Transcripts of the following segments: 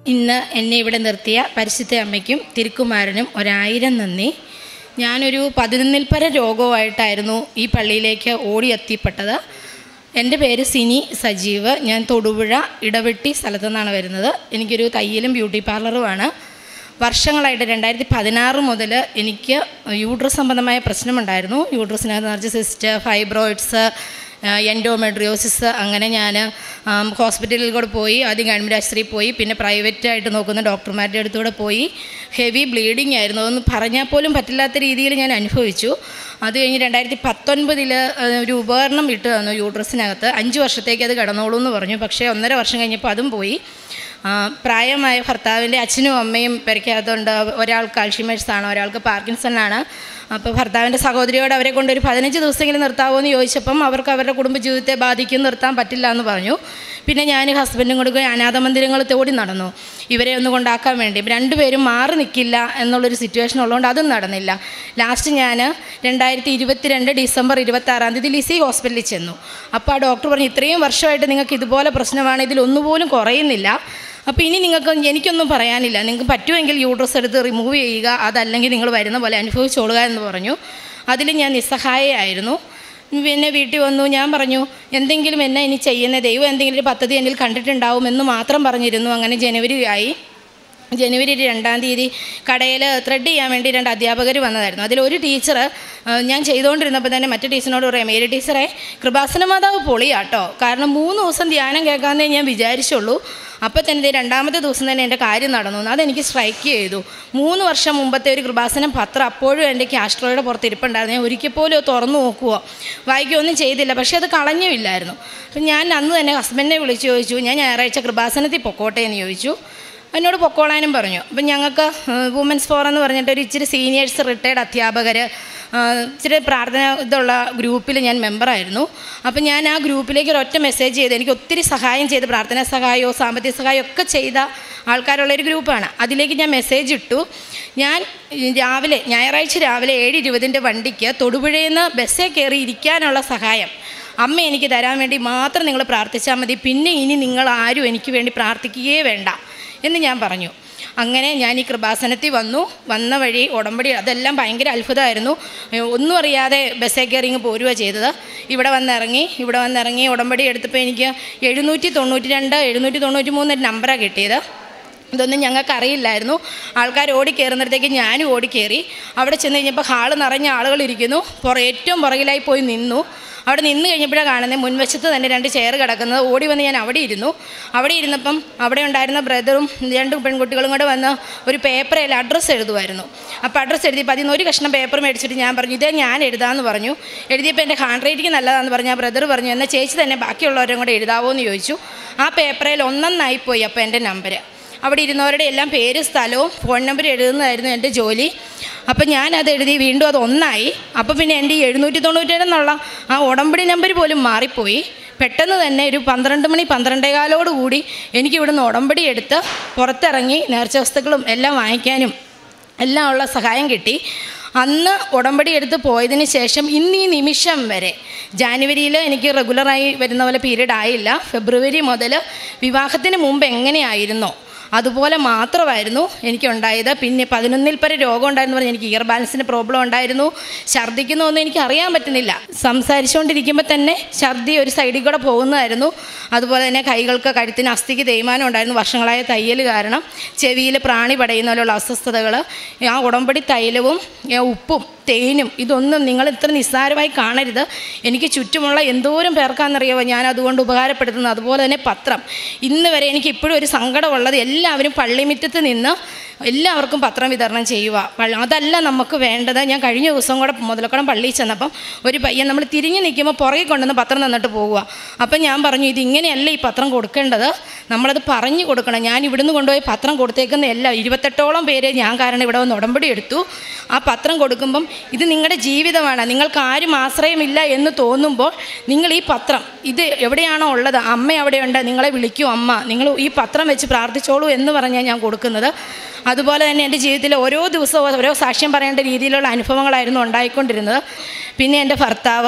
ഇന്ന് എന്നെ ഇവിടെ നിർത്തിയ പരിശുദ്ധ അമ്മയ്ക്കും തിരുക്കുമാരനും ഒരായിരം നന്ദി ഞാനൊരു പതിനൊന്നിൽ പര രോഗവുമായിട്ടായിരുന്നു ഈ പള്ളിയിലേക്ക് ഓടിയെത്തിപ്പെട്ടത് എൻ്റെ പേര് സിനി സജീവ് ഞാൻ തൊടുപുഴ ഇടവെട്ടി സ്ഥലത്തു നിന്നാണ് വരുന്നത് എനിക്കൊരു തയ്യലും ബ്യൂട്ടി പാർലറുമാണ് വർഷങ്ങളായിട്ട് രണ്ടായിരത്തി പതിനാറ് മുതൽ എനിക്ക് യൂട്രസ് സംബന്ധമായ പ്രശ്നമുണ്ടായിരുന്നു യൂട്രസിനകത്ത് നിറച്ച് സിസ്റ്റ് ഫൈബ്രോയിഡ്സ് എൻഡോമെട്രിയോസിസ് അങ്ങനെ ഞാൻ ഹോസ്പിറ്റലിൽ കൂടെ പോയി ആദ്യം ഗവൺമെൻറ് ആശുപത്രിയിൽ പോയി പിന്നെ പ്രൈവറ്റായിട്ട് നോക്കുന്ന ഡോക്ടർമാരുടെ അടുത്തൂടെ പോയി ഹെവി ബ്ലീഡിങ് ആയിരുന്നു അതൊന്നും പറഞ്ഞാൽ പോലും പറ്റില്ലാത്ത രീതിയിൽ ഞാൻ അനുഭവിച്ചു അത് കഴിഞ്ഞ് രണ്ടായിരത്തി പത്തൊൻപതിൽ ഒരു ഉപകരണം ഇട്ട് തന്നു യൂട്രസിനകത്ത് അഞ്ച് വർഷത്തേക്ക് അത് കിടന്നോളൂ എന്ന് പറഞ്ഞു പക്ഷേ ഒന്നര വർഷം കഴിഞ്ഞപ്പോൾ അതും പോയി ആ, പ്രായമായ ഭർത്താവിൻ്റെ അച്ഛനും അമ്മയും പെരയ്ക്കകത്തുണ്ട് ഒരാൾക്ക് അൾഷിമേഴ്സ് ആണ് ഒരാൾക്ക് പാർക്കിൻസൺ ആണ് അപ്പോൾ ഭർത്താവിൻ്റെ സഹോദരിയോട് അവരെ കൊണ്ട് ഒരു പതിനഞ്ച് ദിവസമെങ്കിലും നിർത്താമോ എന്ന് ചോദിച്ചപ്പം അവർക്ക് അവരുടെ കുടുംബജീവിതത്തെ ബാധിക്കും നിർത്താൻ പറ്റില്ല എന്ന് പറഞ്ഞു പിന്നെ ഞാൻ ഹസ്ബൻഡും കൂടെ പോയി അനാഥ മന്ദിരങ്ങൾ തോടി നടന്നു ഇവരെ ഒന്ന് കൊണ്ടാക്കാൻ വേണ്ടി രണ്ടുപേരും മാറി നിൽക്കില്ല എന്നുള്ളൊരു സിറ്റുവേഷൻ ഉള്ളതുകൊണ്ട് അതും നടന്നില്ല ലാസ്റ്റ് ഞാൻ രണ്ടായിരത്തി ഇരുപത്തിരണ്ട് ഡിസംബർ ഇരുപത്താറാം തീയതി ലിസി ഹോസ്പിറ്റലിൽ ചെന്നു അപ്പോൾ ആ ഡോക്ടർ പറഞ്ഞു ഇത്രയും വർഷമായിട്ട് നിങ്ങൾക്ക് ഇതുപോലെ പ്രശ്നമാണ് ഇതിലൊന്നുപോലും കുറയുന്നില്ല അപ്പോൾ ഇനി നിങ്ങൾക്ക് എനിക്കൊന്നും പറയാനില്ല നിങ്ങൾക്ക് പറ്റുമെങ്കിൽ യൂട്രസ് എടുത്ത് റിമൂവ് ചെയ്യുക അതല്ലെങ്കിൽ നിങ്ങൾ വരുന്ന പോലെ അനുഭവിച്ചോളുക എന്ന് പറഞ്ഞു അതിൽ ഞാൻ നിസ്സഹായയായിരുന്നു പിന്നെ വീട്ടിൽ വന്നു ഞാൻ പറഞ്ഞു എന്തെങ്കിലും എന്നെ ഇനി ചെയ്യുന്ന ദൈവം എന്തെങ്കിലും ഒരു പദ്ധതി എന്നിൽ കണ്ടിട്ടുണ്ടാവും എന്ന് മാത്രം പറഞ്ഞിരുന്നു അങ്ങനെ ജനുവരി ആയി ജനുവരി രണ്ടാം തീയതി കടയിൽ ത്രെഡ് ചെയ്യാൻ വേണ്ടി രണ്ട് അധ്യാപകർ വന്നതായിരുന്നു അതിലൊരു ടീച്ചർ ഞാൻ ചെയ്തുകൊണ്ടിരുന്നപ്പോൾ തന്നെ മറ്റു ടീച്ചറിനോട് പറയാം മേരി ടീച്ചറെ കൃപാസന മാതാവ് പൊളിയാട്ടോ കാരണം മൂന്ന് ദിവസം ധ്യാനം കേൾക്കാമെന്നേ ഞാൻ വിചാരിച്ചുള്ളൂ അപ്പോൾ തന്നെ ദേ രണ്ടാമത്തെ ദിവസം തന്നെ എൻ്റെ കാര്യം നടന്നു അതെനിക്ക് സ്ട്രൈക്ക് ചെയ്തു മൂന്ന് വർഷം മുമ്പത്തെ ഒരു കൃപാസനം പത്രം അപ്പോഴും എൻ്റെ ക്യാസ്ട്രോയുടെ പുറത്ത് ഇരിപ്പുണ്ടായിരുന്നു ഞാൻ ഒരിക്കൽ പോലും അത് തുറന്നു നോക്കുവോ വായിക്കുകയൊന്നും ചെയ്തില്ല പക്ഷേ അത് കളഞ്ഞുമില്ലായിരുന്നു അപ്പം ഞാൻ അന്ന് തന്നെ ഹസ്ബൻഡിനെ വിളിച്ച് ചോദിച്ചു ഞാൻ ഞായറാഴ്ച കൃപാസനത്തിൽ പൊക്കോട്ടെ എന്ന് ചോദിച്ചു എന്നോട് പൊക്കോളാനും പറഞ്ഞു അപ്പം ഞങ്ങൾക്ക് വുമൻസ് ഫോറം എന്ന് പറഞ്ഞിട്ട് ഒരു ഇച്ചിരി സീനിയേഴ്സ് റിട്ടയർഡ് അധ്യാപകർ ഇച്ചിരി പ്രാർത്ഥന ഇതുള്ള ഗ്രൂപ്പിൽ ഞാൻ മെമ്പറായിരുന്നു അപ്പം ഞാൻ ആ ഗ്രൂപ്പിലേക്ക് ഒരൊറ്റ മെസ്സേജ് ചെയ്ത് എനിക്ക് ഒത്തിരി സഹായം ചെയ്ത് പ്രാർത്ഥനാ സഹായമോ സാമ്പത്തിക സഹായമോ ഒക്കെ ചെയ്ത ആൾക്കാരുള്ള ഒരു ഗ്രൂപ്പാണ് അതിലേക്ക് ഞാൻ മെസ്സേജ് ഇട്ടു ഞാൻ രാവിലെ ഞായറാഴ്ച രാവിലെ ഏഴ് ഇരുപതിൻ്റെ വണ്ടിക്ക് തൊടുപുഴയിൽ നിന്ന് ബസ്സിൽ കയറി ഇരിക്കാനുള്ള സഹായം അമ്മ എനിക്ക് തരാൻ വേണ്ടി മാത്രം നിങ്ങൾ പ്രാർത്ഥിച്ചാൽ മതി പിന്നെ ഇനി നിങ്ങൾ ആരും എനിക്ക് വേണ്ടി പ്രാർത്ഥിക്കുകയേ വേണ്ട എന്ന് ഞാൻ പറഞ്ഞു അങ്ങനെ ഞാൻ ഈ കൃപാസനത്തിൽ വന്നു വന്ന വഴി ഉടമ്പടി അതെല്ലാം ഭയങ്കര അത്ഭുതമായിരുന്നു ഏ, ഒന്നും അറിയാതെ ബസ്സേ കയറി ഇങ്ങ് പോരുക ചെയ്തത് ഇവിടെ വന്നിറങ്ങി ഇവിടെ വന്നിറങ്ങി ഉടമ്പടി എടുത്തപ്പോൾ എനിക്ക് എഴുന്നൂറ്റി തൊണ്ണൂറ്റി രണ്ട് എഴുന്നൂറ്റി തൊണ്ണൂറ്റി മൂന്ന് നമ്പറാണ് കിട്ടിയത് ഇതൊന്നും ഞങ്ങൾക്ക് അറിയില്ലായിരുന്നു ആൾക്കാർ ഓടി കയറുന്നിടത്തേക്ക് ഞാനും ഓടി കയറി അവിടെ ചെന്ന് കഴിഞ്ഞപ്പോൾ ഹാള് നിറഞ്ഞ ആളുകൾ ഇരിക്കുന്നു പുറ ഏറ്റവും പുറകിലായി പോയി നിന്നു അവിടെ നിന്ന് കഴിഞ്ഞപ്പോഴാണ് കാണുന്നത് മുൻവശത്ത് തന്നെ രണ്ട് ചെയർ കിടക്കുന്നത് ഓടി വന്ന് ഞാൻ അവിടെ ഇരുന്നു അവിടെ ഇരുന്നപ്പം അവിടെ ഉണ്ടായിരുന്ന ബ്രദറും രണ്ട് പെൺകുട്ടികളും കൂടെ വന്ന് ഒരു പേപ്പറിൽ അഡ്രസ്സ് എഴുതുമായിരുന്നു അപ്പോൾ അഡ്രസ്സ് എഴുതിയപ്പോൾ അതിൽ നിന്ന് ഒരു കഷ്ണം പേപ്പർ മേടിച്ചിട്ട് ഞാൻ പറഞ്ഞു ഇതേ ഞാൻ എഴുതാമെന്ന് പറഞ്ഞു എഴുതിയപ്പോൾ എൻ്റെ ഹാൻഡ് റൈറ്റിംഗ് നല്ലതാണെന്ന് പറഞ്ഞു ആ ബ്രദർ പറഞ്ഞു എന്നാൽ ചേച്ചി തന്നെ ബാക്കിയുള്ളവരും കൂടെ എഴുതാവോ എന്ന് ചോദിച്ചു ആ പേപ്പറിൽ ഒന്നൊന്നായിപ്പോയി അപ്പോൾ എൻ്റെ നമ്പർ അവിടെ ഇരുന്നവരുടെ എല്ലാം പേര് സ്ഥലവും ഫോൺ നമ്പർ എഴുതുന്നതായിരുന്നു എൻ്റെ ജോലി അപ്പം ഞാനത് എഴുതി വീണ്ടും അത് ഒന്നായി അപ്പോൾ പിന്നെ എൻ്റെ ഈ എഴുന്നൂറ്റി തൊണ്ണൂറ്റേഴെന്നുള്ള ആ ഉടമ്പടി നമ്പർ പോലും മാറിപ്പോയി പെട്ടെന്ന് തന്നെ ഒരു പന്ത്രണ്ട് മണി പന്ത്രണ്ടേകാലോട് കൂടി എനിക്ക് ഇവിടുന്ന് ഉടമ്പടി എടുത്ത് പുറത്തിറങ്ങി നേർച്ച വസ്തുക്കളും എല്ലാം വാങ്ങിക്കാനും എല്ലാം ഉള്ള സഹായം കിട്ടി അന്ന് ഉടമ്പടി എടുത്ത് പോയതിന് ശേഷം ഇന്ന് ഈ നിമിഷം വരെ ജാനുവരിയിൽ എനിക്ക് റെഗുലറായി വരുന്ന പോലെ പീരീഡ് ആയില്ല ഫെബ്രുവരി മുതൽ വിവാഹത്തിന് മുമ്പ് എങ്ങനെയായിരുന്നോ അതുപോലെ മാത്രമായിരുന്നു എനിക്കുണ്ടായത് പിന്നെ പതിനൊന്നിൽ പര രോഗം ഉണ്ടായിരുന്നു പറഞ്ഞാൽ എനിക്ക് ഇയർ ബാലൻസിന് പ്രോബ്ലം ഉണ്ടായിരുന്നു ഛർദ്ദിക്കുന്നൊന്നും എനിക്ക് അറിയാൻ പറ്റുന്നില്ല സംസാരിച്ചുകൊണ്ടിരിക്കുമ്പോൾ തന്നെ ഛർദ്ദി ഒരു സൈഡിൽ കൂടെ പോകുന്നതായിരുന്നു അതുപോലെ തന്നെ കൈകൾക്ക് കഴുത്തിന് അസ്ഥിക്ക് തേയ്മാനം ഉണ്ടായിരുന്നു വർഷങ്ങളായ തയ്യൽ കാരണം ചെവിയിൽ പ്രാണി പടയുന്ന പോലെയുള്ള അസ്വസ്ഥതകൾ ആ ഉടമ്പടി തൈലവും ആ ഉപ്പും തേനും ഇതൊന്നും നിങ്ങൾ ഇത്ര നിസ്സാരമായി കാണരുത് എനിക്ക് ചുറ്റുമുള്ള എന്തോരം പേർക്കാണെന്നറിയാമോ ഞാൻ അതുകൊണ്ട് ഉപകാരപ്പെടുത്തുന്നത് അതുപോലെ തന്നെ പത്രം ഇന്ന് വരെ എനിക്ക് ഇപ്പോഴും ഒരു സങ്കടമുള്ളത് എല്ലാവരും പള്ളിമുറ്റത്ത് നിന്ന് എല്ലാവർക്കും പത്രം വിതരണം ചെയ്യുക പള്ള- അതല്ല നമുക്ക് വേണ്ടത് ഞാൻ കഴിഞ്ഞ ദിവസം കൂടെ മുതലക്കുളം പള്ളിയിൽ ചെന്നപ്പം ഒരു പയ്യൻ നമ്മൾ തിരിഞ്ഞ് നിൽക്കുമ്പോൾ പുറകെ കൊണ്ടുവന്ന് പത്രം തന്നിട്ട് പോകുക അപ്പം ഞാൻ പറഞ്ഞു ഇത് ഇങ്ങനെയല്ല ഈ പത്രം കൊടുക്കേണ്ടത് നമ്മളത് പറഞ്ഞു കൊടുക്കണം ഞാൻ ഇവിടുന്ന് കൊണ്ടുപോയി പത്രം കൊടുത്തേക്കുന്ന എല്ലാ ഇരുപത്തെട്ടോളം പേര് ഞാൻ കാരണം ഇവിടെ വന്ന് ഉടമ്പടി എടുത്തു ആ പത്രം കൊടുക്കുമ്പം ഇത് നിങ്ങളുടെ ജീവിതമാണ് നിങ്ങൾക്ക് ആരും ആശ്രയമില്ല എന്ന് തോന്നുമ്പോൾ നിങ്ങൾ ഈ പത്രം ഇത് എവിടെയാണോ ഉള്ളത് അമ്മ അവിടെയുണ്ട് നിങ്ങളെ വിളിക്കൂ അമ്മ നിങ്ങൾ ഈ പത്രം വെച്ച് പ്രാർത്ഥിച്ചോളൂ എന്ന് പറഞ്ഞാൽ ഞാൻ കൊടുക്കുന്നത് അതുപോലെ തന്നെ എൻ്റെ ജീവിതത്തിൽ ഓരോ ദിവസവും ഓരോ സാക്ഷ്യം പറയേണ്ട രീതിയിലുള്ള അനുഭവങ്ങളായിരുന്നു ഉണ്ടായിക്കൊണ്ടിരുന്നത് പിന്നെ എൻ്റെ ഭർത്താവ്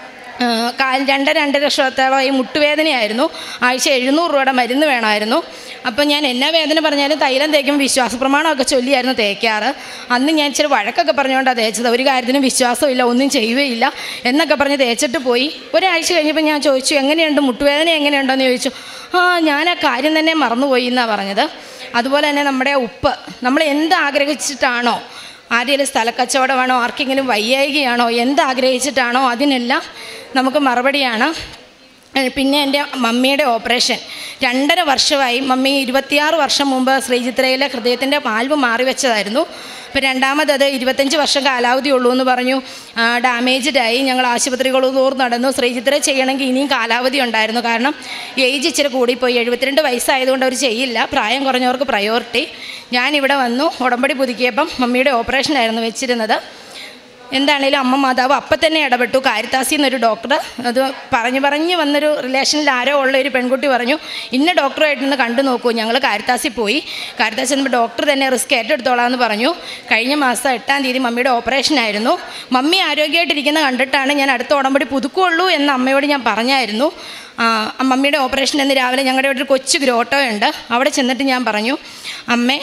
ആ, കാൽ രണ്ട് രണ്ട് ലക്ഷത്തോളം ഈ മുട്ടുവേദനയായിരുന്നു ആഴ്ച എഴുന്നൂറ് രൂപയുടെ മരുന്ന് വേണമായിരുന്നു അപ്പം ഞാൻ എന്നാ വേദന പറഞ്ഞാലും തൈലം തേക്കുമ്പോൾ വിശ്വാസ പ്രമാണമൊക്കെ ചൊല്ലിയായിരുന്നു തേക്കാറ് അന്ന് ഞാൻ ഇച്ചിരി വഴക്കൊക്കെ പറഞ്ഞുകൊണ്ടാണ് തേച്ചത് ഒരു കാര്യത്തിനും വിശ്വാസമില്ല ഒന്നും ചെയ്യുകയില്ല എന്നൊക്കെ പറഞ്ഞ് തേച്ചിട്ട് പോയി ഒരാഴ്ച കഴിഞ്ഞപ്പോൾ ഞാൻ ചോദിച്ചു എങ്ങനെയുണ്ട് മുട്ടുവേദന എങ്ങനെയുണ്ടെന്ന് ചോദിച്ചു ആ ഞാൻ ആ കാര്യം തന്നെ മറന്നുപോയി എന്നാണ് പറഞ്ഞത് അതുപോലെ തന്നെ നമ്മുടെ ഉപ്പ് നമ്മൾ എന്ത് ആഗ്രഹിച്ചിട്ടാണോ ആരെങ്കിലും സ്ഥലക്കച്ചവടമാണോ ആർക്കെങ്കിലും വയ്യായികയാണോ എന്ത് ആഗ്രഹിച്ചിട്ടാണോ അതിനെല്ലാം നമുക്ക് മറുപടിയാണ് ഏഹ് പിന്നെ എൻ്റെ മമ്മിയുടെ ഓപ്പറേഷൻ രണ്ടര വർഷമായി മമ്മി ഇരുപത്തിയാറ് വർഷം മുമ്പ് ശ്രീചിത്രയിലെ ഹൃദയത്തിൻ്റെ വാൽവ് മാറി വെച്ചതായിരുന്നു ഇപ്പോൾ രണ്ടാമതത് ഇരുപത്തഞ്ച് വർഷം കാലാവധി ഉള്ളൂ എന്ന് പറഞ്ഞു ഡാമേജ്ഡ് ആയി ഞങ്ങൾ ആശുപത്രികൾ തോറും നടന്നു ശ്രീചിത്ര ചെയ്യണമെങ്കിൽ ഇനിയും കാലാവധി ഉണ്ടായിരുന്നു കാരണം ഏജ് ഇച്ചിരി കൂടിപ്പോയി എഴുപത്തിരണ്ട് വയസ്സായതുകൊണ്ട് അവർ ചെയ്യില്ല പ്രായം കുറഞ്ഞവർക്ക് പ്രയോറിറ്റി ഞാനിവിടെ വന്നു ഉടമ്പടി പുതുക്കിയപ്പം മമ്മിയുടെ ഓപ്പറേഷനായിരുന്നു വെച്ചിരുന്നത് എന്താണേലും അമ്മ മാതാവ് അപ്പം തന്നെ ഇടപെട്ടു കാരിത്താസി എന്നൊരു ഡോക്ടർ അത് പറഞ്ഞു പറഞ്ഞ് വന്നൊരു റിലേഷനിൽ ആരോ ഉള്ള ഒരു പെൺകുട്ടി പറഞ്ഞു ഇന്ന ഡോക്ടറായിട്ടൊന്ന് കണ്ടു നോക്കൂ ഞങ്ങൾ കാരിത്താസി പോയി കാരിത്താസി എന്നപ്പോൾ ഡോക്ടർ തന്നെ റിസ്ക് ഏറ്റെടുത്തോളാം എന്ന് പറഞ്ഞു കഴിഞ്ഞ മാസം എട്ടാം തീയതി മമ്മിയുടെ ഓപ്പറേഷൻ ആയിരുന്നു മമ്മി ആരോഗ്യമായിട്ടിരിക്കുന്ന കണ്ടിട്ടാണ് ഞാൻ അടുത്ത ഉടമ്പടി പുതുക്കുള്ളൂ എന്ന് അമ്മയോട് ഞാൻ പറഞ്ഞായിരുന്നു ആ, മമ്മിയുടെ ഓപ്പറേഷൻ എന്ന് രാവിലെ ഞങ്ങളുടെ ഇവിടെ ഒരു കൊച്ചു ഗ്രോട്ടോ ഉണ്ട് അവിടെ ചെന്നിട്ട് ഞാൻ പറഞ്ഞു അമ്മേ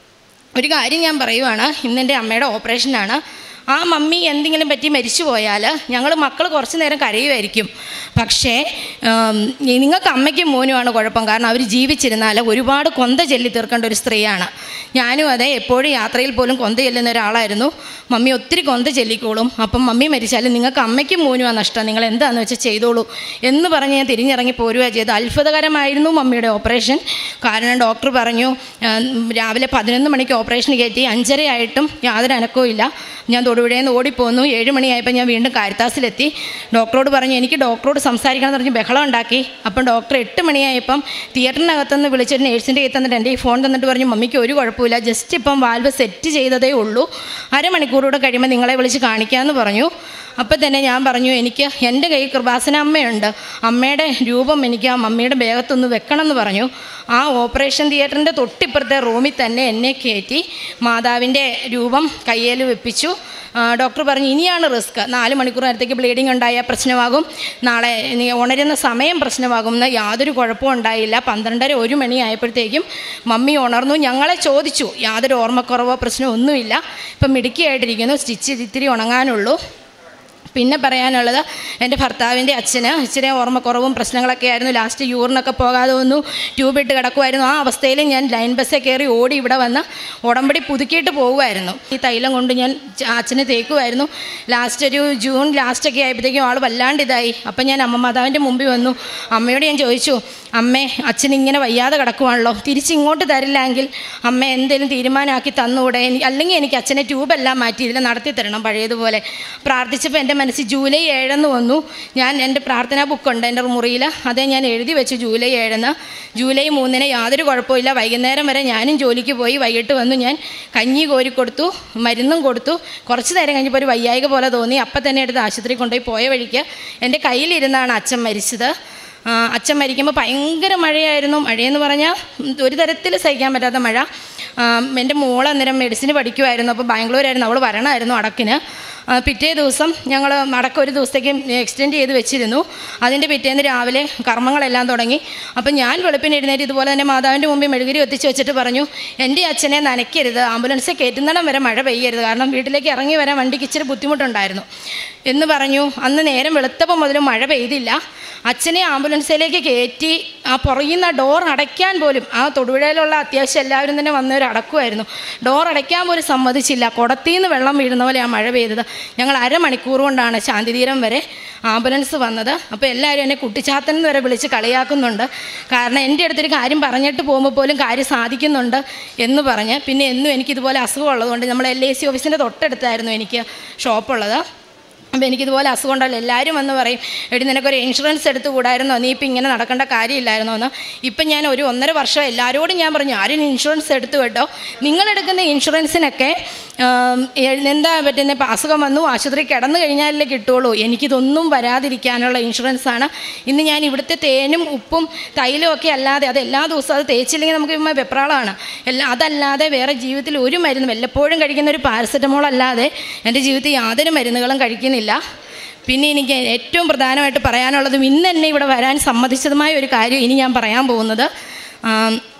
ഒരു കാര്യം ഞാൻ പറയുവാണ് ഇന്നെൻ്റെ അമ്മയുടെ ഓപ്പറേഷനാണ് ആ മമ്മി എന്തെങ്കിലും പറ്റി മരിച്ചു പോയാൽ ഞങ്ങൾ മക്കൾ കുറച്ച് നേരം കരയുമായിരിക്കും പക്ഷേ ഉം, നിങ്ങൾക്ക് അമ്മയ്ക്കും മോനുമാണ് കുഴപ്പം കാരണം അവർ ജീവിച്ചിരുന്നാൽ ഒരുപാട് കൊന്ത ചൊല്ലി തീർക്കേണ്ട ഒരു സ്ത്രീയാണ് ഞാനും അതെ എപ്പോഴും യാത്രയിൽ പോലും കൊന്ത ചെല്ലുന്ന ഒരാളായിരുന്നു മമ്മി ഒത്തിരി കൊന്ത ചെല്ലിക്കോളും അപ്പം മമ്മി മരിച്ചാലും നിങ്ങൾക്ക് അമ്മയ്ക്കും മോനുമാണ് നഷ്ടം നിങ്ങൾ എന്താണെന്ന് വെച്ചാൽ ചെയ്തോളൂ എന്ന് പറഞ്ഞ് ഞാൻ തിരിഞ്ഞിറങ്ങി പോരുക ചെയ്ത് അത്ഭുതകരമായിരുന്നു മമ്മിയുടെ ഓപ്പറേഷൻ കാരണം ഡോക്ടർ പറഞ്ഞു ആ, രാവിലെ പതിനൊന്ന് മണിക്ക് ഓപ്പറേഷൻ കയറ്റി അഞ്ചരയായിട്ടും യാതൊരു അനക്കവും ഇല്ല ഞാൻ തൊടുപുഴയിൽ നിന്ന് ഓടിപ്പോന്നു ഏഴ് മണിയായപ്പോൾ ഞാൻ വീണ്ടും കാരിത്താസിലെത്തി ഡോക്ടറോട് പറഞ്ഞു എനിക്ക് ഡോക്ടറോട് സംസാരിക്കണം എന്ന് പറഞ്ഞ് ബഹളം ഉണ്ടാക്കി അപ്പം ഡോക്ടർ എട്ട് മണിയായപ്പം തിയേറ്ററിനകത്തുനിന്ന് വിളിച്ചൊരു നേഴ്സിൻ്റെ കയ്യിൽ തന്നിട്ട് എൻ്റെ ഈ ഫോൺ തന്നിട്ട് പറഞ്ഞു മമ്മിക്ക് ഒരു കുഴപ്പമില്ല ജസ്റ്റ് ഇപ്പം വാൽവ് സെറ്റ് ചെയ്തതേ ഉള്ളൂ അരമണിക്കൂറൂടെ കഴിയുമ്പോൾ നിങ്ങളെ വിളിച്ച് കാണിക്കാമെന്ന് പറഞ്ഞു അപ്പം തന്നെ ഞാൻ പറഞ്ഞു എനിക്ക് എൻ്റെ കയ്യിൽ കൃപാസന അമ്മയുണ്ട് അമ്മയുടെ രൂപം എനിക്ക് ആ മമ്മിയുടെ ബേഗത്തൊന്ന് വെക്കണം എന്ന് പറഞ്ഞു ആ ഓപ്പറേഷൻ തിയേറ്ററിൻ്റെ തൊട്ടിപ്പുറത്തെ റൂമിൽ തന്നെ എന്നെ കയറ്റി മാതാവിൻ്റെ രൂപം കയ്യിൽ വെപ്പിച്ചു ആ, ഡോക്ടർ പറഞ്ഞു ഇനിയാണ് റിസ്ക് നാല് മണിക്കൂർ നേരത്തേക്ക് ബ്ലീഡിങ് ഉണ്ടായാൽ പ്രശ്നമാകും നാളെ നീ ഉണരുന്ന സമയം പ്രശ്നമാകും എന്ന് യാതൊരു കുഴപ്പവും ഉണ്ടായില്ല പന്ത്രണ്ടര ഒരു മണിയായപ്പോഴത്തേക്കും മമ്മി ഉണർന്നു ഞങ്ങളെ ചോദിച്ചു യാതൊരു ഓർമ്മക്കുറവോ പ്രശ്നമോ ഒന്നുമില്ല ഇപ്പം മിടുക്കിയായിട്ടിരിക്കുന്നു സ്റ്റിച്ച് ഇത്തിരി ഉണങ്ങാനുള്ളൂ പിന്നെ പറയാനുള്ളത് എൻ്റെ ഭർത്താവിൻ്റെ അച്ഛന് ഇച്ചിരി ഓർമ്മക്കുറവും പ്രശ്നങ്ങളൊക്കെ ആയിരുന്നു ലാസ്റ്റ് യൂറിനൊക്കെ പോകാതെ വന്നു ട്യൂബ് ഇട്ട് കിടക്കുമായിരുന്നു ആ അവസ്ഥയിൽ ഞാൻ ലൈൻ ബസ്സിൽ കയറി ഓടി ഇവിടെ വന്ന് ഉടമ്പടി പുതുക്കിയിട്ട് പോകുമായിരുന്നു ഈ തൈലം കൊണ്ട് ഞാൻ ച- അച്ഛനെ തേക്കുമായിരുന്നു ലാസ്റ്റ് ഒരു ജൂൺ ലാസ്റ്റൊക്കെ ആയപ്പോഴത്തേക്കും ആൾ വല്ലാണ്ട് ഇതായി അപ്പം ഞാൻ അമ്മ മാതാവിൻ്റെ മുമ്പിൽ വന്നു അമ്മയോട് ഞാൻ ചോദിച്ചു അമ്മേ അച്ഛൻ ഇങ്ങനെ വയ്യാതെ കിടക്കുവാണല്ലോ തിരിച്ചിങ്ങോട്ട് തരില്ലെങ്കിൽ അമ്മ എന്തെങ്കിലും തീരുമാനമാക്കി തന്നുകൂടെ എനി- അല്ലെങ്കിൽ എനിക്ക് അച്ഛനെ ട്യൂബെല്ലാം മാറ്റി ഇതിൽ നടത്തി തരണം പഴയതുപോലെ പ്രാർത്ഥിച്ചപ്പോൾ എൻ്റെ മനസ്സിൽ ജൂലൈ ഏഴെന്ന് വന്നു ഞാൻ എൻ്റെ പ്രാർത്ഥനാ ബുക്കുണ്ട് എൻ്റെ മുറിയിൽ അതേ ഞാൻ എഴുതി വെച്ചു ജൂലൈ ഏഴെന്ന് ജൂലൈ മൂന്നിന് യാതൊരു കുഴപ്പമില്ല വൈകുന്നേരം വരെ ഞാനും ജോലിക്ക് പോയി വൈകിട്ട് വന്നു ഞാൻ കഞ്ഞി കോരി കൊടുത്തു മരുന്നും കൊടുത്തു കുറച്ച് നേരം കഴിഞ്ഞപ്പോൾ ഒരു വയ്യായിക പോലെ തോന്നി അപ്പം തന്നെ എടുത്ത് ആശുപത്രി കൊണ്ടുപോയി പോയ വഴിക്ക് എൻ്റെ കയ്യിലിരുന്നാണ് അച്ഛൻ മരിച്ചത് ആ, അച്ഛൻ മരിക്കുമ്പോൾ ഭയങ്കര മഴയായിരുന്നു മഴയെന്ന് പറഞ്ഞാൽ ഉം, ഒരു തരത്തിൽ സഹിക്കാൻ പറ്റാത്ത മഴ ആ, എൻ്റെ മോൾ അന്നേരം മെഡിസിന് പഠിക്കുമായിരുന്നു അപ്പോൾ ബാംഗ്ലൂരായിരുന്നു അവൾ വരണമായിരുന്നു അടക്കിന് ആ, പിറ്റേ ദിവസം ഞങ്ങൾ അടക്കം ഒരു ദിവസത്തേക്ക് എക്സ്റ്റെൻഡ് ചെയ്ത് വെച്ചിരുന്നു അതിൻ്റെ പിറ്റേന്ന് രാവിലെ കർമ്മങ്ങളെല്ലാം തുടങ്ങി അപ്പം ഞാൻ വെളുപ്പിന് എഴുന്നേറ്റ് ഇതുപോലെ തന്നെ മാതാവിൻ്റെ മുമ്പിൽ മെഴുകുരി ഒത്തിച്ച് വെച്ചിട്ട് പറഞ്ഞു എൻ്റെ അച്ഛനെ നനയ്ക്കരുത് ആംബുലൻസിൽ കയറ്റുന്നിടം വരെ മഴ പെയ്യരുത് കാരണം വീട്ടിലേക്ക് ഇറങ്ങി വരാൻ വണ്ടിക്ക് ഇച്ചിരി ബുദ്ധിമുട്ടുണ്ടായിരുന്നു എന്ന് പറഞ്ഞു അന്ന് നേരം വെളുത്തപ്പോൾ മുതൽ മഴ പെയ്തില്ല അച്ഛനെ ആംബുലൻസിലേക്ക് കയറ്റി ആ പുറയുന്ന ഡോർ അടയ്ക്കാൻ പോലും ആ തൊടുപുഴയിലുള്ള അത്യാവശ്യം എല്ലാവരും തന്നെ വന്നവർ അടക്കുമായിരുന്നു ഡോർ അടയ്ക്കാൻ പോലും സമ്മതിച്ചില്ല കുടത്തിൽ നിന്ന് വെള്ളം വീഴുന്ന പോലെ ആ മഴ പെയ്തത് ഞങ്ങൾ അരമണിക്കൂർ കൊണ്ടാണ് ശാന്തിതീരം വരെ ആംബുലൻസ് വന്നത് അപ്പോൾ എല്ലാവരും എന്നെ കുട്ടിച്ചാത്തൻ എന്ന് വരെ വിളിച്ച് കളിയാക്കുന്നുണ്ട് കാരണം എൻ്റെ അടുത്തൊരു കാര്യം പറഞ്ഞിട്ട് പോകുമ്പോൾ പോലും കാര്യം സാധിക്കുന്നുണ്ട് എന്ന് പറഞ്ഞ് പിന്നെ എന്നും എനിക്കിതുപോലെ അസുഖമുള്ളതുകൊണ്ട് നമ്മൾ എൽ ഐ സി ഓഫീസിൻ്റെ തൊട്ടടുത്തായിരുന്നു എനിക്ക് ഷോപ്പുള്ളത് അപ്പോൾ എനിക്കിതുപോലെ അസുഖം ഉണ്ടല്ലോ എല്ലാവരും വന്ന് പറയും എടി നിനക്കൊരു ഇൻഷുറൻസ് എടുത്ത് കൂടായിരുന്നോ നീ ഇപ്പം ഇങ്ങനെ നടക്കേണ്ട കാര്യമില്ലായിരുന്നോ എന്ന് ഇപ്പം ഞാൻ ഒരു ഒന്നര വർഷം എല്ലാവരോടും ഞാൻ പറഞ്ഞു ആരും ഇൻഷുറൻസ് എടുത്തു കേട്ടോ നിങ്ങളെടുക്കുന്ന ഇൻഷുറൻസിനൊക്കെ ആം, എ- എന്താ പറ്റുന്നത് ഇപ്പം അസുഖം വന്നു ആശുപത്രി കിടന്നു കഴിഞ്ഞാലല്ലേ കിട്ടുള്ളൂ എനിക്കിതൊന്നും വരാതിരിക്കാനുള്ള ഇൻഷുറൻസാണ് ഇന്ന് ഞാൻ ഇവിടുത്തെ തേനും ഉപ്പും തൈലും ഒക്കെ അല്ലാതെ അത് എല്ലാ ദിവസവും അത് തേച്ചില്ലെങ്കിൽ നമുക്ക് ഇമ്മ വെപ്രാളമാണ് എല്ലാ അതല്ലാതെ വേറെ ജീവിതത്തിൽ ഒരു മരുന്നും വല്ലപ്പോഴും കഴിക്കുന്ന ഒരു പാരസെറ്റമോൾ അല്ലാതെ എൻ്റെ ജീവിതത്തിൽ യാതൊരു മരുന്നുകളും കഴിക്കുന്നില്ല പിന്നെ എനിക്ക് ഏറ്റവും പ്രധാനമായിട്ട് പറയാനുള്ളതും ഇന്ന് എന്നെ ഇവിടെ വരാൻ സമ്മതിച്ചതുമായ ഒരു കാര്യം ഇനി ഞാൻ പറയാൻ പോകുന്നത് ആം,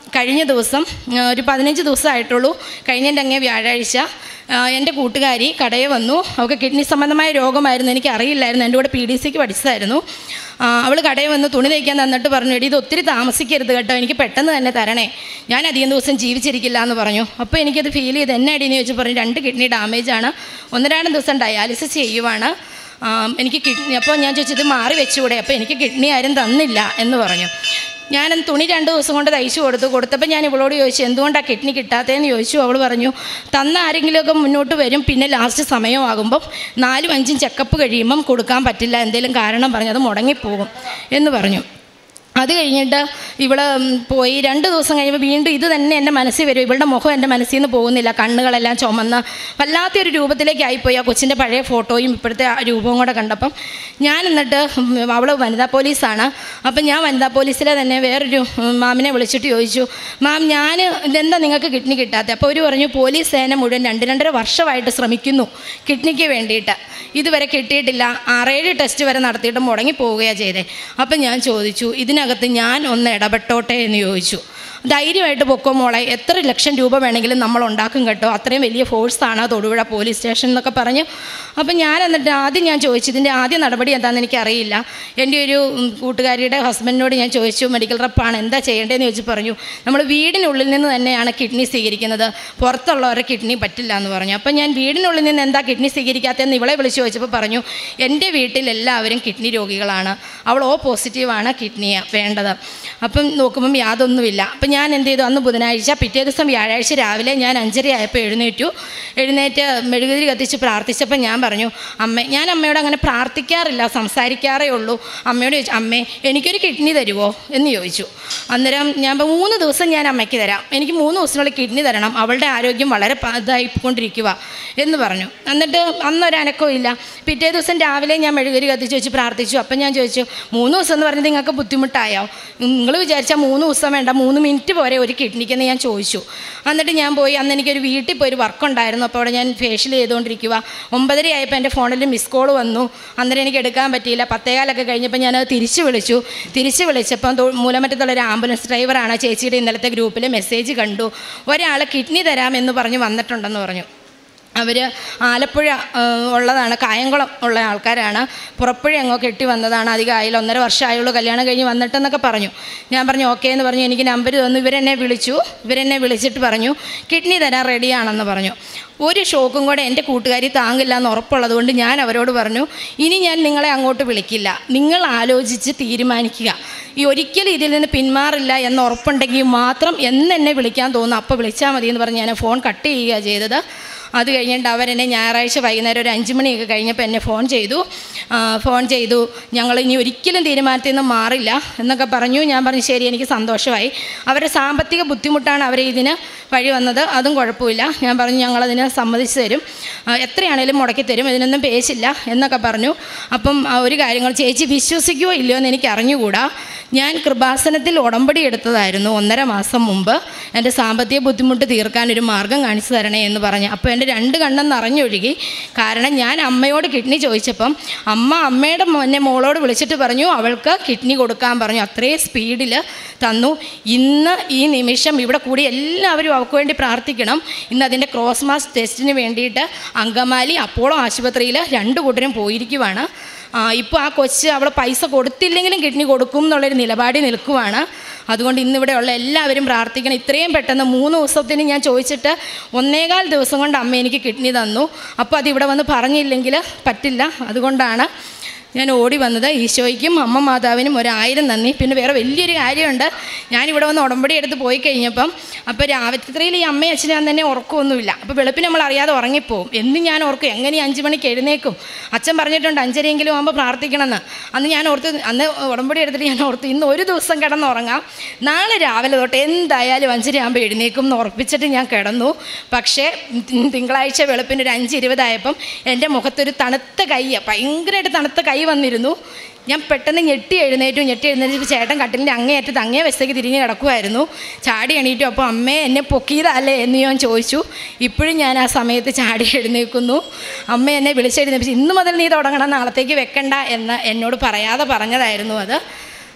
കഴിഞ്ഞ ദിവസം ആ, ഒരു പതിനഞ്ച് ദിവസമായിട്ടുള്ളൂ കഴിഞ്ഞതിൻ്റെ അങ്ങേ വ്യാഴാഴ്ച ആ, എൻ്റെ കൂട്ടുകാരി കടയിൽ വന്നു അവൾക്ക് കിഡ്നി സംബന്ധമായ രോഗമായിരുന്നു എനിക്ക് അറിയില്ലായിരുന്നു എൻ്റെ കൂടെ പി ഡി സിക്ക് പഠിച്ചതായിരുന്നു അവൾ കടയിൽ വന്ന് തുണി തയ്ക്കാൻ തന്നിട്ട് പറഞ്ഞു എടി ഇത് ഒത്തിരി താമസിക്കരുത് കേട്ടോ എനിക്ക് പെട്ടെന്ന് തന്നെ തരണേ ഞാൻ അധികം ദിവസം ജീവിച്ചിരിക്കില്ല എന്ന് പറഞ്ഞു അപ്പോൾ എനിക്കത് ഫീൽ ചെയ്ത് എന്നെ അടിയെന്ന് ചോദിച്ചു പറഞ്ഞു രണ്ട് കിഡ്നി ഡാമേജ് ആണ് ഒന്നരാണ്ട് ദിവസം ഡയാലിസിസ് ചെയ്യുവാണ് ആ, എനിക്ക് കിഡ്നി അപ്പോൾ ഞാൻ ചോദിച്ചു ഇത് മാറി വെച്ചുകൂടെ അപ്പോൾ എനിക്ക് കിഡ്നി ആരും തന്നില്ല എന്ന് പറഞ്ഞു ഞാൻ തുണി രണ്ട് ദിവസം കൊണ്ട് തയ്ച്ചു കൊടുത്തു കൊടുത്തപ്പോൾ ഞാൻ ഇവളോട് ചോദിച്ചു എന്തുകൊണ്ടാണ് കിഡ്നി കിട്ടാത്തതെന്ന് ചോദിച്ചു അവൾ പറഞ്ഞു തന്ന ആരെങ്കിലുമൊക്കെ മുന്നോട്ട് വരും പിന്നെ ലാസ്റ്റ് സമയമാകുമ്പം നാലും അഞ്ചും ചെക്കപ്പ് കഴിയുമ്പം കൊടുക്കാൻ പറ്റില്ല എന്തെങ്കിലും കാരണം പറഞ്ഞു അത് മുടങ്ങിപ്പോകും എന്ന് പറഞ്ഞു അത് കഴിഞ്ഞിട്ട് ഇവള് ഉം, പോയി രണ്ട് ദിവസം കഴിയുമ്പോൾ വീണ്ടും ഇത് തന്നെ എൻ്റെ മനസ്സിൽ വരും ഇവളുടെ മുഖം എൻ്റെ മനസ്സിൽ നിന്ന് പോകുന്നില്ല കണ്ണുകളെല്ലാം ചുമന്ന് വല്ലാത്തൊരു രൂപത്തിലേക്ക് ആയിപ്പോയി ആ കൊച്ചിൻ്റെ പഴയ ഫോട്ടോയും ഇപ്പോഴത്തെ ആ രൂപവും കൂടെ കണ്ടപ്പം ഞാൻ എന്നിട്ട് അവൾ വനിതാ പോലീസാണ് അപ്പം ഞാൻ വനിതാ പോലീസിലെ തന്നെ വേറൊരു ഉം, മാമിനെ വിളിച്ചിട്ട് ചോദിച്ചു മാം ഞാൻ ഇതെന്താ നിങ്ങൾക്ക് കിഡ്നി കിട്ടാത്തത് അപ്പോൾ അവർ പറഞ്ഞു പോലീസ് സേന മുഴുവൻ രണ്ട് രണ്ടര വർഷമായിട്ട് ശ്രമിക്കുന്നു കിഡ്നിക്ക് വേണ്ടിയിട്ട് ഇതുവരെ കിട്ടിയിട്ടില്ല ആറേഴ് ടെസ്റ്റ് വരെ നടത്തിയിട്ട് മുടങ്ങി പോവുകയാണ് ചെയ്തേ അപ്പം ഞാൻ ചോദിച്ചു ഇതിനകത്ത് ഞാൻ ഒന്ന് ഇടപെട്ടോട്ടെ എന്ന് ചോദിച്ചു ധൈര്യമായിട്ട് പൊക്കോ മോളെ എത്ര ലക്ഷം രൂപ വേണമെങ്കിലും നമ്മൾ ഉണ്ടാക്കും കേട്ടോ അത്രയും വലിയ ഫോഴ്സാണ് തൊടുപുഴ പോലീസ് സ്റ്റേഷൻ എന്നൊക്കെ പറഞ്ഞു അപ്പം ഞാൻ എന്നിട്ട് ആദ്യം ഞാൻ ചോദിച്ചു ഇതിൻ്റെ ആദ്യ നടപടി എന്താണെന്ന് എനിക്കറിയില്ല എൻ്റെ ഒരു ഉം, കൂട്ടുകാരിയുടെ ഹസ്ബൻഡിനോട് ഞാൻ ചോദിച്ചു മെഡിക്കൽ റെപ്പാണ് എന്താ ചെയ്യേണ്ടതെന്ന് ചോദിച്ചു പറഞ്ഞു നമ്മൾ വീടിനുള്ളിൽ നിന്ന് തന്നെയാണ് കിഡ്നി സ്വീകരിക്കുന്നത് പുറത്തുള്ളവരെ കിഡ്നി പറ്റില്ല എന്ന് പറഞ്ഞു അപ്പം ഞാൻ വീടിനുള്ളിൽ നിന്ന് എന്താ കിഡ്നി സ്വീകരിക്കാത്തതെന്ന് ഇവളെ വിളിച്ച് ചോദിച്ചപ്പോൾ പറഞ്ഞു എൻ്റെ വീട്ടിൽ എല്ലാവരും കിഡ്നി രോഗികളാണ് അവൾ ഓ പോസിറ്റീവാണ് കിഡ്നി വേണ്ടത് അപ്പം നോക്കുമ്പം യാതൊന്നുമില്ല അപ്പം ഞാൻ എന്ത് ചെയ്തു അന്ന് ബുധനാഴ്ച പിറ്റേ ദിവസം വ്യാഴാഴ്ച രാവിലെ ഞാൻ അഞ്ചര ആയപ്പോൾ എഴുന്നേറ്റു എഴുന്നേറ്റ് മെഴുകുതിരി കത്തിച്ച് പ്രാർത്ഥിച്ചപ്പോൾ ഞാൻ പറഞ്ഞു അമ്മ ഞാൻ അമ്മയോട് അങ്ങനെ പ്രാർത്ഥിക്കാറില്ല സംസാരിക്കാറേ ഉള്ളൂ അമ്മയോട് ചോദിച്ചു അമ്മേ എനിക്കൊരു കിഡ്നി തരുമോ എന്ന് ചോദിച്ചു അന്നേരം ഞാൻ ഇപ്പം മൂന്ന് ദിവസം ഞാൻ അമ്മയ്ക്ക് തരാം എനിക്ക് മൂന്ന് ദിവസത്തിനുള്ളിൽ കിഡ്നി തരണം അവളുടെ ആരോഗ്യം വളരെ പ- ഇതായിക്കൊണ്ടിരിക്കുക എന്ന് പറഞ്ഞു എന്നിട്ട് അന്നൊരു അനക്കവും ഇല്ല പിറ്റേ ദിവസം രാവിലെ ഞാൻ മെഴുകുതിരി കത്തിച്ച് വെച്ച് പ്രാർത്ഥിച്ചു അപ്പം ഞാൻ ചോദിച്ചു മൂന്ന് ദിവസം എന്ന് പറഞ്ഞത് നിങ്ങൾക്ക് ബുദ്ധിമുട്ടായോ നിങ്ങൾ വിചാരിച്ചാൽ മൂന്ന് ദിവസം വേണ്ട മൂന്ന് മിനിറ്റ് പോരെ ഒരു കിഡ്നിക്കെന്ന് ഞാൻ ചോദിച്ചു എന്നിട്ട് ഞാൻ പോയി അന്ന് എനിക്കൊരു വീട്ടിൽ പോയി ഒരു വർക്ക് ഉണ്ടായിരുന്നു അപ്പോൾ അവിടെ ഞാൻ ഫേഷ്യൽ ചെയ്തുകൊണ്ടിരിക്കുക ഒമ്പതര ആയപ്പോൾ എൻ്റെ ഫോണിൽ മിസ് കോൾ വന്നു അന്നേരം എനിക്ക് എടുക്കാൻ പറ്റിയില്ല പത്തേകാലൊക്കെ കഴിഞ്ഞപ്പോൾ ഞാനത് തിരിച്ച് വിളിച്ചു തിരിച്ച് വിളിച്ചപ്പം തൊ- മൂലമറ്റത്തുള്ള ഒരു ആംബുലൻസ് ഡ്രൈവറാണ് ആ ചേച്ചിയുടെ ഇന്നലത്തെ ഗ്രൂപ്പിൽ മെസ്സേജ് കണ്ടു ഒരാൾ കിഡ്നി തരാമെന്ന് പറഞ്ഞ് വന്നിട്ടുണ്ടെന്ന് പറഞ്ഞു അവർ ആലപ്പുഴ ആ, ഉള്ളതാണ് കായംകുളം ഉള്ള ആൾക്കാരാണ് പുറപ്പുഴ അങ്ങോ കെട്ടി വന്നതാണ് അധികം ആയില്ല ഒന്നര വർഷമായുള്ളൂ കല്യാണം കഴിഞ്ഞ് വന്നിട്ടെന്നൊക്കെ പറഞ്ഞു ഞാൻ പറഞ്ഞു ഓക്കെ എന്ന് പറഞ്ഞു എനിക്ക് നമ്പർ തന്നു ഇവരെന്നെ വിളിച്ചു ഇവരെന്നെ വിളിച്ചിട്ട് പറഞ്ഞു കിഡ്നി തരാൻ റെഡിയാണെന്ന് പറഞ്ഞു ഒരു ഷോക്കും കൂടെ എൻ്റെ കൂട്ടുകാരി താങ്ങില്ല എന്ന് ഉറപ്പുള്ളത് കൊണ്ട് ഞാൻ അവരോട് പറഞ്ഞു ഇനി ഞാൻ നിങ്ങളെ അങ്ങോട്ട് വിളിക്കില്ല നിങ്ങൾ ആലോചിച്ച് തീരുമാനിക്കുക ഈ ഒരിക്കലും ഇതിൽ നിന്ന് പിന്മാറില്ല എന്ന് ഉറപ്പുണ്ടെങ്കിൽ മാത്രം എന്ന് എന്നെ വിളിക്കാൻ തോന്നുന്നു അപ്പോൾ വിളിച്ചാൽ മതി എന്ന് പറഞ്ഞ് ഞാൻ ഫോൺ കട്ട് ചെയ്യുക ചെയ്തത് അത് കഴിഞ്ഞിട്ട് അവരെന്നെ ഞായറാഴ്ച വൈകുന്നേരം ഒരു അഞ്ച് മണിയൊക്കെ കഴിഞ്ഞപ്പോൾ എന്നെ ഫോൺ ചെയ്തു ആ, ഫോൺ ചെയ്തു ഞങ്ങൾ ഇനി ഒരിക്കലും തീരുമാനത്തിൽ നിന്ന് മാറില്ല എന്നൊക്കെ പറഞ്ഞു ഞാൻ പറഞ്ഞു ശരി എനിക്ക് സന്തോഷമായി അവരുടെ സാമ്പത്തിക ബുദ്ധിമുട്ടാണ് അവർ ഇതിന് വഴി വന്നത് അതും കുഴപ്പമില്ല ഞാൻ പറഞ്ഞു ഞങ്ങളതിന് സമ്മതിച്ചു തരും ആ, എത്രയാണേലും മുടക്കി തരും ഇതിനൊന്നും പേശില്ല എന്നൊക്കെ പറഞ്ഞു അപ്പം ആ, ഒരു കാര്യങ്ങൾ ചേച്ചി വിശ്വസിക്കുമോ ഇല്ലയോ എന്ന് എനിക്ക് അറിഞ്ഞുകൂടാ ഞാൻ കൃപാസനത്തിൽ ഉടമ്പടി എടുത്തതായിരുന്നു ഒന്നര മാസം മുമ്പ് എൻ്റെ സാമ്പത്തിക ബുദ്ധിമുട്ട് തീർക്കാൻ ഒരു മാർഗം കാണിച്ചു തരണേ എന്ന് പറഞ്ഞു അപ്പോൾ എൻ്റെ രണ്ട് കണ്ണും നിറഞ്ഞൊഴുകി കാരണം ഞാൻ അമ്മയോട് കിഡ്നി ചോദിച്ചപ്പം അമ്മ അമ്മയുടെ എന്നെ മോളോട് വിളിച്ചിട്ട് പറഞ്ഞു അവൾക്ക് കിഡ്നി കൊടുക്കാൻ പറഞ്ഞു അത്രയും സ്പീഡിൽ തന്നു ഇന്ന് ഈ നിമിഷം ഇവിടെ കൂടി എല്ലാവരും അവൾക്ക് വേണ്ടി പ്രാർത്ഥിക്കണം ഇന്ന് അതിൻ്റെ ക്രോസ് മാസ് ടെസ്റ്റിന് വേണ്ടിയിട്ട് അങ്കമാലി അപ്പോളോ ആശുപത്രിയിൽ രണ്ട് കൂട്ടരും പോയിരിക്കുവാണ് ഇപ്പോൾ ആ കൊച്ച് അവൾ പൈസ കൊടുത്തില്ലെങ്കിലും കിഡ്നി കൊടുക്കും എന്നുള്ളൊരു നിലപാടിൽ നിൽക്കുവാണ് അതുകൊണ്ട് ഇന്നിവിടെയുള്ള എല്ലാവരും പ്രാർത്ഥിക്കണം ഇത്രയും പെട്ടെന്ന് മൂന്ന് ദിവസത്തിന് ഞാൻ ചോദിച്ചിട്ട് ഒന്നേകാൽ ദിവസം കൊണ്ട് അമ്മ എനിക്ക് കിഡ്നി തന്നു അപ്പോൾ അത് ഇവിടെ വന്ന് പറഞ്ഞില്ലെങ്കിൽ പറ്റില്ല അതുകൊണ്ടാണ് ഞാൻ ഓടി വന്നത് ഈശോയ്ക്കും അമ്മ മാതാവിനും ഒരായിരം നന്ദി പിന്നെ വേറെ വലിയൊരു കാര്യമുണ്ട് ഞാനിവിടെ വന്ന് ഉടമ്പടി എടുത്ത് പോയി കഴിഞ്ഞപ്പം അപ്പോൾ രാവിലത്രയിൽ ഈ അമ്മയും അച്ഛനും തന്നെ ഉറക്കമൊന്നുമില്ല അപ്പോൾ വെളുപ്പിന് നമ്മൾ അറിയാതെ ഉറങ്ങിപ്പോവും എന്നും ഞാൻ ഓർക്കും എങ്ങനെ ഈ അഞ്ച് മണിക്ക് എഴുന്നേക്കും അച്ഛൻ പറഞ്ഞിട്ടുണ്ട് അഞ്ചരയെങ്കിലും ആകുമ്പോൾ പ്രാർത്ഥിക്കണമെന്ന് അന്ന് ഞാൻ ഓർത്ത് അന്ന് ഉടമ്പടി എടുത്തിട്ട് ഞാൻ ഓർത്ത് ഇന്ന് ഒരു ദിവസം കിടന്നുറങ്ങാം നാളെ രാവിലെ തൊട്ട് എന്തായാലും അഞ്ചരയാകുമ്പോൾ എഴുന്നേക്കും എന്ന് ഉറപ്പിച്ചിട്ട് ഞാൻ കിടന്നു പക്ഷേ ഉം, തിങ്കളാഴ്ച വെളുപ്പിന് ഒരു അഞ്ച് ഇരുപതായപ്പം എൻ്റെ മുഖത്തൊരു തണുത്ത കൈ ഭയങ്കരമായിട്ട് തണുത്ത കൈ വന്നിരുന്നു ഞാൻ പെട്ടെന്ന് ഞെട്ടി എഴുന്നേറ്റു ഞെട്ടി എഴുന്നേറ്റ് ചേട്ടൻ കട്ടിലിൻ്റെ അങ്ങേയറ്റത്ത് അങ്ങേ വശത്തേക്ക് തിരിഞ്ഞ് കിടക്കുമായിരുന്നു ചാടി എണീറ്റു അപ്പോൾ അമ്മയെ എന്നെ പൊക്കിയതല്ലേ എന്ന് ഞാൻ ചോദിച്ചു ഇപ്പോഴും ഞാൻ ആ സമയത്ത് ചാടി എഴുന്നേൽക്കുന്നു അമ്മ എന്നെ വിളിച്ചെഴുന്നേപ്പിച്ചു ഇന്ന് മുതൽ നീ തുടങ്ങണം നാളത്തേക്ക് വെക്കണ്ട എന്ന് എന്നോട് പറയാതെ പറഞ്ഞതായിരുന്നു അത്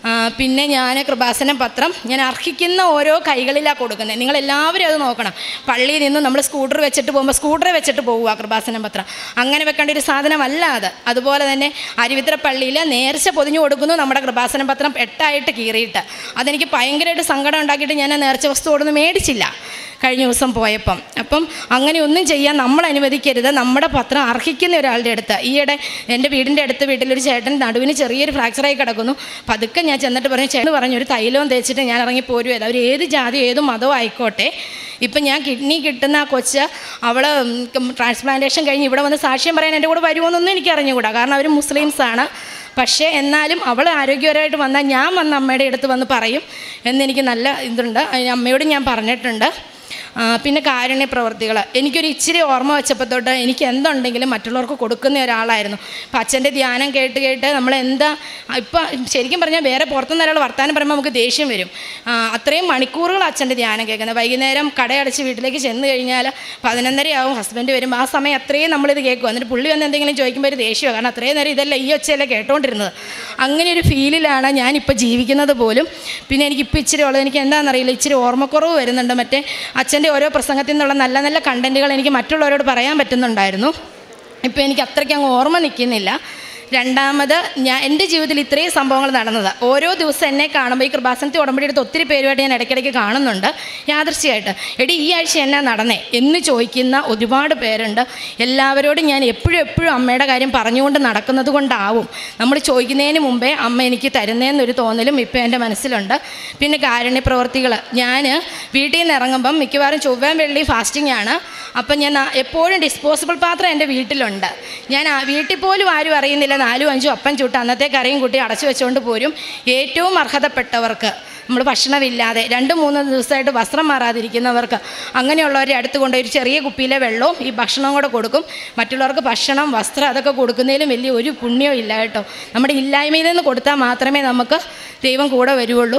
ആ, പിന്നെ ഞാൻ കൃപാസന പത്രം ഞാൻ അർഹിക്കുന്ന ഓരോ കൈകളിലാണ് കൊടുക്കുന്നത് നിങ്ങൾ എല്ലാവരും അത് നോക്കണം പള്ളിയിൽ നിന്ന് നമ്മൾ സ്കൂട്ടർ വെച്ചിട്ട് പോകുമ്പോൾ സ്കൂട്ടർ വെച്ചിട്ട് പോവുക കൃപാസന പത്രം അങ്ങനെ വെക്കേണ്ട ഒരു സാധനമല്ല അത് അതുപോലെ തന്നെ അരുവിത്ര പള്ളിയിൽ നേർച്ച പൊതിഞ്ഞു കൊടുക്കുന്നു നമ്മുടെ കൃപാസന പത്രം എട്ടായിട്ട് കീറിയിട്ട് അതെനിക്ക് ഭയങ്കരമായിട്ട് സങ്കടം ഉണ്ടാക്കിയിട്ട് ഞാൻ ആ നേർച്ച വസ്തു കൊടുന്ന് മേടിച്ചില്ല കഴിഞ്ഞ ദിവസം പോയപ്പം അപ്പം അങ്ങനെ ഒന്നും ചെയ്യാൻ നമ്മൾ അനുവദിക്കരുത് നമ്മുടെ പത്രം അർഹിക്കുന്ന ഒരാളുടെ അടുത്ത് ഈയിടെ എൻ്റെ വീടിൻ്റെ അടുത്ത വീട്ടിലൊരു ചേട്ടൻ നടുവിന് ചെറിയൊരു ഫ്രാക്ചറായി കിടക്കുന്നു പതുക്കെ ഞാൻ ചെന്നിട്ട് പറഞ്ഞു ചേട്ടൻ പറഞ്ഞു ഒരു തൈലവും തേച്ചിട്ട് ഞാൻ ഇറങ്ങി പോരുമത് അവർ ഏത് ജാതി ഏത് മതവും ആയിക്കോട്ടെ ഇപ്പം ഞാൻ കിഡ്നി കിട്ടുന്ന ആ കൊച്ച് അവൾ ട്രാൻസ്പ്ലാന്റേഷൻ കഴിഞ്ഞ് ഇവിടെ വന്ന് സാക്ഷ്യം പറയാൻ എൻ്റെ കൂടെ വരുമോയെന്നൊന്നും എനിക്ക് അറിഞ്ഞുകൂടാ കാരണം അവർ മുസ്ലിംസാണ് പക്ഷേ എന്നാലും അവൾ ആരോഗ്യപരമായിട്ട് വന്നാൽ ഞാൻ വന്ന് അമ്മയുടെ അടുത്ത് വന്ന് പറയും എന്നെനിക്ക് നല്ല ഇതുണ്ട് അതിന് അമ്മയോട് ഞാൻ പറഞ്ഞിട്ടുണ്ട് ആ, പിന്നെ കാരുണ്യ പ്രവർത്തികൾ എനിക്കൊരു ഇച്ചിരി ഓർമ്മ വെച്ചപ്പോൾ തൊട്ട് എനിക്ക് എന്തുണ്ടെങ്കിലും മറ്റുള്ളവർക്ക് കൊടുക്കുന്ന ഒരാളായിരുന്നു അപ്പം അച്ഛൻ്റെ ധ്യാനം കേട്ട് കേട്ട് നമ്മൾ എന്താ ഇപ്പം ശരിക്കും പറഞ്ഞാൽ വേറെ പുറത്തുനിന്ന് ഒരാൾ വർത്താനം പറയുമ്പോൾ നമുക്ക് ദേഷ്യം വരും ആ, അത്രയും മണിക്കൂറുകൾ അച്ഛൻ്റെ ധ്യാനം കേൾക്കുന്നത് വൈകുന്നേരം കടയടച്ച് വീട്ടിലേക്ക് ചെന്ന് കഴിഞ്ഞാൽ പതിനൊന്നരയാവും ഹസ്ബൻഡ് വരും ആ സമയം അത്രയും നമ്മളിത് കേൾക്കും എന്നിട്ട് പുള്ളി വന്ന് എന്തെങ്കിലും ചോദിക്കുമ്പോൾ ഒരു ദേഷ്യമാണ് കാരണം അത്രയും നേരം ഇതല്ല ഈ ഒച്ചയല്ലേ കേട്ടോണ്ടിരുന്നത് അങ്ങനെ ഒരു ഫീലിലാണ് ഞാനിപ്പോൾ ജീവിക്കുന്നത് പോലും പിന്നെ എനിക്കിപ്പോൾ ഇച്ചിരി ഉള്ളത് എനിക്ക് എന്താണെന്നറിയില്ല ഇച്ചിരി ഓർമ്മക്കുറവ് വരുന്നുണ്ട് മറ്റേ അച്ഛൻ്റെ ഓരോ പ്രസംഗത്തിൽ നിന്നുള്ള നല്ല നല്ല കണ്ടൻറ്റുകൾ എനിക്ക് മറ്റുള്ളവരോട് പറയാൻ പറ്റുന്നുണ്ടായിരുന്നു ഇപ്പോൾ എനിക്ക് അത്രയ്ക്ക് അങ്ങ് ഓർമ്മ നിൽക്കുന്നില്ല രണ്ടാമത് ഞാൻ എൻ്റെ ജീവിതത്തിൽ ഇത്രയും സംഭവങ്ങൾ നടന്നത് ഓരോ ദിവസം എന്നെ കാണുമ്പോൾ ഈ കൃപാസനത്തിൽ ഉടമ്പടി എടുത്ത് ഒത്തിരി പേരുമായിട്ട് ഞാൻ ഇടയ്ക്കിടയ്ക്ക് കാണുന്നുണ്ട് യാദൃശ്യമായിട്ട് എടി ഈ ആഴ്ച എന്നാ നടന്നേ എന്ന് ചോദിക്കുന്ന ഒരുപാട് പേരുണ്ട് എല്ലാവരോടും ഞാൻ എപ്പോഴും എപ്പോഴും അമ്മയുടെ കാര്യം പറഞ്ഞുകൊണ്ട് നടക്കുന്നത് കൊണ്ടാവും നമ്മൾ ചോദിക്കുന്നതിന് മുമ്പേ അമ്മ എനിക്ക് തരുന്നതെന്നൊരു തോന്നലും ഇപ്പോൾ എൻ്റെ മനസ്സിലുണ്ട് പിന്നെ കാരുണ്യ പ്രവർത്തികൾ ഞാൻ വീട്ടിൽ നിന്ന് ഇറങ്ങുമ്പം മിക്കവാറും ചൊവ്വയും വെള്ളി ഫാസ്റ്റിംഗ് ആണ് അപ്പം ഞാൻ ആ- എപ്പോഴും ഡിസ്പോസിബിൾ പാത്രം എൻ്റെ വീട്ടിലുണ്ട് ഞാൻ ആ വീട്ടിൽ പോലും ആരും അറിയുന്നില്ല നാലും അഞ്ചും അപ്പം ചുട്ട് അന്നത്തെ കറിയും കൂട്ടി അടച്ചു വെച്ചുകൊണ്ട് പോരും ഏറ്റവും അർഹതപ്പെട്ടവർക്ക് നമ്മൾ ഭക്ഷണമില്ലാതെ രണ്ട് മൂന്ന് ദിവസമായിട്ട് വസ്ത്രം മാറാതിരിക്കുന്നവർക്ക് അങ്ങനെയുള്ളവരെ അടുത്ത് കൊണ്ട് ഒരു ചെറിയ കുപ്പിയിലെ വെള്ളവും ഈ ഭക്ഷണവും കൂടെ കൊടുക്കും മറ്റുള്ളവർക്ക് ഭക്ഷണം വസ്ത്രം അതൊക്കെ കൊടുക്കുന്നതിലും വലിയ ഒരു പുണ്യവും ഇല്ല കേട്ടോ നമ്മുടെ ഇല്ലായ്മയിൽ നിന്ന് കൊടുത്താൽ മാത്രമേ നമുക്ക് ദൈവം കൂടെ വരുവുള്ളൂ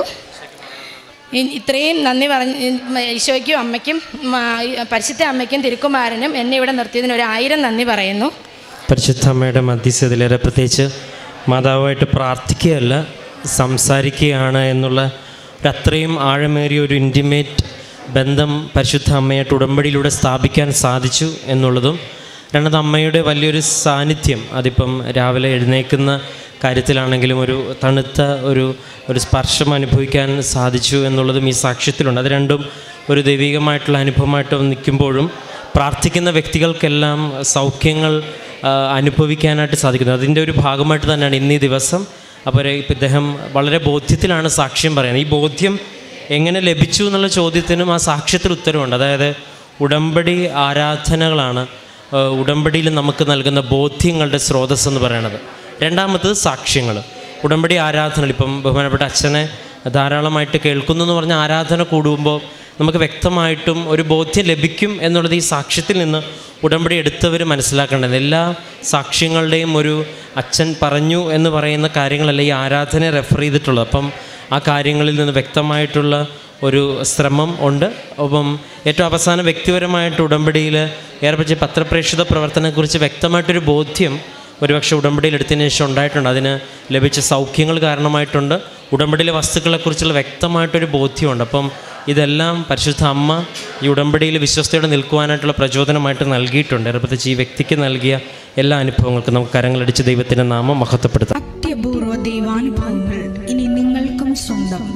ഇ- ഇത്രയും നന്ദി പറഞ്ഞ് ഈശോയ്ക്കും അമ്മയ്ക്കും മാ- പരിശുദ്ധ അമ്മയ്ക്കും തിരുക്കുമാരനും എന്നെ ഇവിടെ നിർത്തിയതിന് ഒരു ആയിരം നന്ദി പറയുന്നു പരിശുദ്ധ അമ്മയുടെ മധ്യസ്ഥതയിലേറെ പ്രത്യേകിച്ച് മാതാവുമായിട്ട് പ്രാർത്ഥിക്കുകയല്ല സംസാരിക്കുകയാണ് എന്നുള്ള ഒരു അത്രയും ആഴമേറിയ ഒരു ഇൻറ്റിമേറ്റ് ബന്ധം പരിശുദ്ധ അമ്മയായിട്ട് ഉടമ്പടിയിലൂടെ സ്ഥാപിക്കാൻ സാധിച്ചു എന്നുള്ളതും രണ്ടാമത് അമ്മയുടെ വലിയൊരു സാന്നിധ്യം അതിപ്പം രാവിലെ എഴുന്നേൽക്കുന്ന കാര്യത്തിലാണെങ്കിലും ഒരു തണുത്ത ഒരു ഒരു സ്പർശം അനുഭവിക്കാൻ സാധിച്ചു എന്നുള്ളതും ഈ സാക്ഷ്യത്തിലുണ്ട് അത് രണ്ടും ഒരു ദൈവികമായിട്ടുള്ള അനുഭവമായിട്ട് നിൽക്കുമ്പോഴും പ്രാർത്ഥിക്കുന്ന വ്യക്തികൾക്കെല്ലാം സൗഖ്യങ്ങൾ ആ, അനുഭവിക്കാനായിട്ട് സാധിക്കുന്നത് അതിൻ്റെ ഒരു ഭാഗമായിട്ട് തന്നെയാണ് ഇന്നീ ദിവസം അപ്പോൾ ഇപ്പം ഇദ്ദേഹം വളരെ ബോധ്യത്തിലാണ് സാക്ഷ്യം പറയുന്നത് ഈ ബോധ്യം എങ്ങനെ ലഭിച്ചു എന്നുള്ള ചോദ്യത്തിനും ആ സാക്ഷ്യത്തിൽ ഉത്തരവുണ്ട് അതായത് ഉടമ്പടി ആരാധനകളാണ് ആ, ഉടമ്പടിയിൽ നമുക്ക് നൽകുന്ന ബോധ്യങ്ങളുടെ സ്രോതസ് എന്ന് പറയുന്നത് രണ്ടാമത്തത് സാക്ഷ്യങ്ങൾ ഉടമ്പടി ആരാധന ഇപ്പം ബഹുമാനപ്പെട്ട അച്ഛനെ ധാരാളമായിട്ട് കേൾക്കുന്നു എന്ന് പറഞ്ഞ ആരാധന കൂടുമ്പോൾ നമുക്ക് വ്യക്തമായിട്ടും ഒരു ബോധ്യം ലഭിക്കും എന്നുള്ളത് ഈ സാക്ഷ്യത്തിൽ നിന്ന് ഉടമ്പടി എടുത്തവർ മനസ്സിലാക്കേണ്ടത് എല്ലാ സാക്ഷ്യങ്ങളുടെയും ഒരു അച്ഛൻ പറഞ്ഞു എന്ന് പറയുന്ന കാര്യങ്ങളല്ല ഈ ആരാധനയെ റെഫർ ചെയ്തിട്ടുള്ളത് അപ്പം ആ കാര്യങ്ങളിൽ നിന്ന് വ്യക്തമായിട്ടുള്ള ഒരു ശ്രമം ഉണ്ട് അപ്പം ഏറ്റവും അവസാനം വ്യക്തിപരമായിട്ട് ഉടമ്പടിയിൽ ഏർപ്പിച്ച പത്രപ്രേക്ഷിത പ്രവർത്തനത്തെക്കുറിച്ച് വ്യക്തമായിട്ടൊരു ബോധ്യം ഒരുപക്ഷെ ഉടമ്പടിയിൽ എടുത്തതിന് ശേഷം ഉണ്ടായിട്ടുണ്ട് അതിന് ലഭിച്ച സൗഖ്യങ്ങൾ കാരണമായിട്ടുണ്ട് ഉടമ്പടിയിലെ വസ്തുക്കളെക്കുറിച്ചുള്ള വ്യക്തമായിട്ടൊരു ബോധ്യമുണ്ട് അപ്പം ഇതെല്ലാം പരിശുദ്ധ അമ്മ ഈ ഉടമ്പടിയിൽ വിശ്വസ്തയോടെ നിൽക്കുവാനായിട്ടുള്ള പ്രചോദനമായിട്ട് നൽകിയിട്ടുണ്ട് പ്രത്യേകിച്ച് ഈ വ്യക്തിക്ക് നൽകിയ എല്ലാ അനുഭവങ്ങൾക്കും നമുക്ക് കരങ്ങളടിച്ച് ദൈവത്തിൻ്റെ നാമം മഹത്വപ്പെടുത്താം അത്യപൂർവ ദൈവാനുഭവങ്ങൾ ഇനി നിങ്ങൾക്കും സ്വന്തം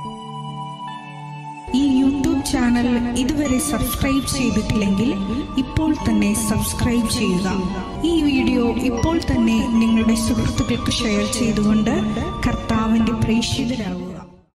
ഈ യൂട്യൂബ് ചാനൽ ഇതുവരെ സബ്സ്ക്രൈബ് ചെയ്തിട്ടില്ലെങ്കിൽ ഇപ്പോൾ തന്നെ സബ്സ്ക്രൈബ് ചെയ്യുക ഈ വീഡിയോ ഇപ്പോൾ തന്നെ നിങ്ങളുടെ സുഹൃത്തുക്കൾക്ക് ഷെയർ ചെയ്തുകൊണ്ട് കർത്താവിന്റെ പ്രേക്ഷിതരാകുക